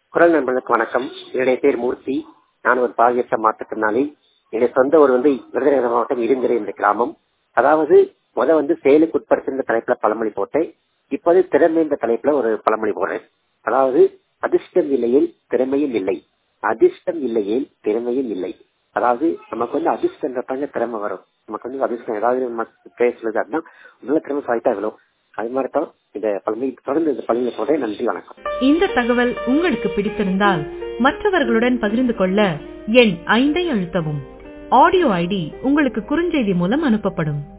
குரல் நண்பர்களுக்கு வணக்கம் என்னுடைய பேர் மூர்த்தி நான் ஒரு பாதியற்ற மாற்றுத்திறனாளி என்னுடைய சொந்த ஊர் வந்து விருதுநகர் மாவட்டம் இருந்திரை என்ற கிராமம் அதாவது முத வந்து செயலுக்கு உட்படுத்துகின்ற தலைப்புல பழமொழி போட்டேன் இப்போது திறமை என்ற தலைப்புல ஒரு பழமொழி போடுறேன் அதாவது அதிர்ஷ்டம் இல்லையில் திறமையும் இல்லை அதிர்ஷ்டம் இல்லையில் திறமையும் இல்லை அதாவது நமக்கு வந்து அதிர்ஷ்டன்றப்பங்க திறமை வரும் நமக்கு வந்து அதிர்ஷ்டம் ஏதாவது நம்ம பேசுறது அப்படின்னா நல்ல திறமை சாய்த்தா விழும் அது மாதிரி தான் இந்த பழமொழி தொடர்ந்து இந்த பழமொழி போடுறேன் நன்றி வணக்கம் இந்த தகவல் உங்களுக்கு பிடித்திருந்தால் மற்றவர்களுடன் பகிர்ந்து கொள்ள எண் ஐந்தை அழுத்தவும் ஆடியோ ஐடி உங்களுக்கு குறுஞ்செய்தி மூலம் அனுப்பப்படும்